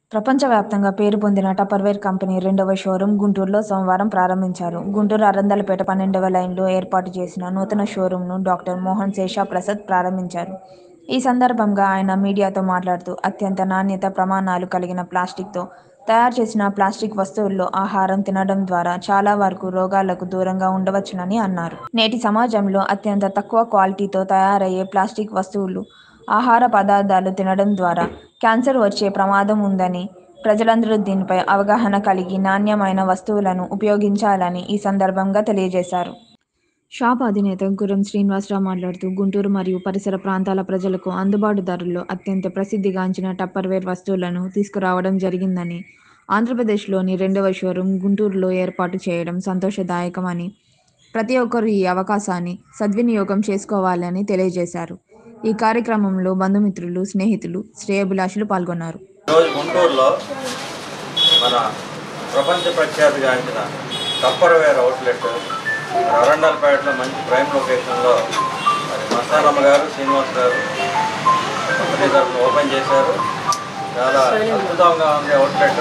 ప్రపంచవ్యాప్తంగా పేరు పొందిన టపర్వేర్ కంపెనీ రెండవ షోరూం గుంటూరులో సోమవారం ప్రారంభించారు. గుంటూరు అరందలపేట పన్నెండవ లైన్లో ఏర్పాటు చేసిన నూతన షోరూంను డాక్టర్ మోహన్ శేషాప్రసాద్ ప్రారంభించారు. ఈ సందర్భంగా ఆయన మీడియాతో మాట్లాడుతూ అత్యంత నాణ్యత ప్రమాణాలు కలిగిన ప్లాస్టిక్తో తయారు చేసిన ప్లాస్టిక్ వస్తువుల్లో ఆహారం తినడం ద్వారా చాలా వరకు రోగాలకు దూరంగా ఉండవచ్చునని అన్నారు. నేటి సమాజంలో అత్యంత తక్కువ క్వాలిటీతో తయారయ్యే ప్లాస్టిక్ వస్తువులు, ఆహార పదార్థాలు తినడం ద్వారా క్యాన్సర్ వచ్చే ప్రమాదం ఉందని, ప్రజలందరూ దీనిపై అవగాహన కలిగి నాణ్యమైన వస్తువులను ఉపయోగించాలని ఈ సందర్భంగా తెలియజేశారు. షాప్ అధినేత గుర్రం శ్రీనివాసరావు మాట్లాడుతూ గుంటూరు మరియు పరిసర ప్రాంతాల ప్రజలకు అందుబాటు ధరల్లో అత్యంత ప్రసిద్ధిగాంచిన టప్పర్వేర్ వస్తువులను తీసుకురావడం జరిగిందని, ఆంధ్రప్రదేశ్లోని రెండవ షోరూం గుంటూరులో ఏర్పాటు చేయడం సంతోషదాయకమని, ప్రతి ఒక్కరూ ఈ అవకాశాన్ని సద్వినియోగం చేసుకోవాలని తెలియజేశారు. ఈ కార్యక్రమంలో బంధుమిత్రులు, స్నేహితులు, శ్రేయోభిలాషులు పాల్గొన్నారు. ఈరోజు గుంటూరులో మన ప్రపంచ ప్రఖ్యాతిగాంచిన టప్పర్వేర్ అవుట్లెట్ మరి అరండల్పేటలో మంచి ప్రైమ్ లొకేషన్లో మరి మస్తానమ్మ గారు శ్రీనివాస్ గారు కంపెనీ తరఫున ఓపెన్ చేశారు చాలా అద్భుతంగా ఉంది అవుట్లెట్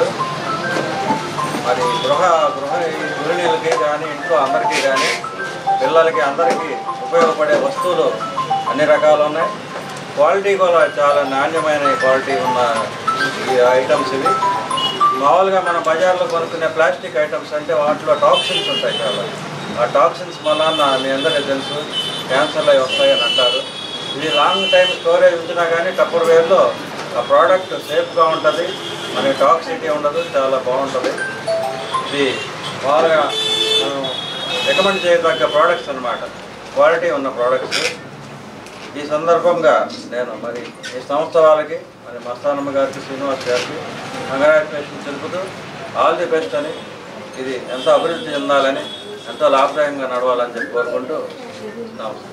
మరి గృహ గృహ గృహిణీలకి కానీ ఇంట్లో అందరికీ కానీ పిల్లలకి అందరికీ ఉపయోగపడే వస్తువులు అన్ని రకాలు ఉన్నాయి క్వాలిటీ కూడా చాలా నాణ్యమైన క్వాలిటీ ఉన్న ఈ ఐటమ్స్ ఇవి మామూలుగా మన బజార్లో కొనుక్కునే ప్లాస్టిక్ ఐటమ్స్ అంటే వాటిలో టాక్సిన్స్ ఉంటాయి చాలా ఆ టాక్సిన్స్ వలన మీ అందరికీ తెలుసు క్యాన్సర్లు అవి వస్తాయని అంటారు ఇది లాంగ్ టైం స్టోరేజ్ ఉంచినా కానీ టప్పర్ వేర్లో ఆ ప్రోడక్ట్ సేఫ్గా ఉంటుంది మనకి టాక్సిటీ ఉండదు చాలా బాగుంటుంది ఇది బాగా మనం రికమెండ్ చేయదగ్గ ప్రోడక్ట్స్ అన్నమాట క్వాలిటీ ఉన్న ప్రోడక్ట్స్ ఈ సందర్భంగా నేను మరి ఈ సంస్థ వాళ్ళకి మరి మస్తానమ్మ గారికి శ్రీనివాస్ గారికి కంగ్రాచులేషన్ తెలుపుతూ ఆల్ ది బెస్ట్ అని ఇది ఎంతో అభివృద్ధి చెందాలని ఎంతో లాభదాయకంగా నడవాలని చెప్పి కోరుకుంటూ నమస్కారం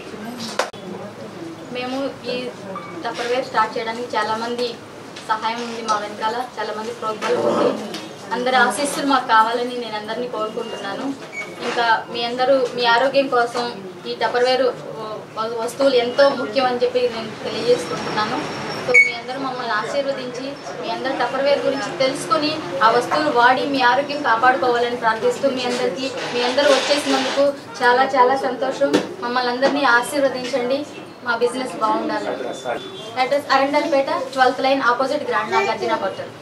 మేము ఈ టప్పర్వేర్ స్టార్ట్ చేయడానికి చాలా మంది సహాయం ఉంది మా వెనకాల చాలా మంది ప్రోత్సాహం ఉంది అందరి ఆశీస్సులు మాకు కావాలని నేను అందరినీ కోరుకుంటున్నాను ఇంకా మీ అందరూ మీ ఆరోగ్యం కోసం ఈ టప్పర్వేర్ వ- వస్తువులు ఎంతో ముఖ్యం అని చెప్పి నేను తెలియజేసుకుంటున్నాను సో మీ అందరూ మమ్మల్ని ఆశీర్వదించి మీ అందరు టప్పర్వేర్ గురించి తెలుసుకొని ఆ వస్తువులు వాడి మీ ఆరోగ్యం కాపాడుకోవాలని ప్రార్థిస్తూ మీ అందరికీ మీ అందరూ వచ్చేసినందుకు చాలా చాలా సంతోషం మమ్మల్ని అందరినీ ఆశీర్వదించండి మా బిజినెస్ బాగుండాలి address Arundelpet twelfth line opposite grand Nagarjuna hotel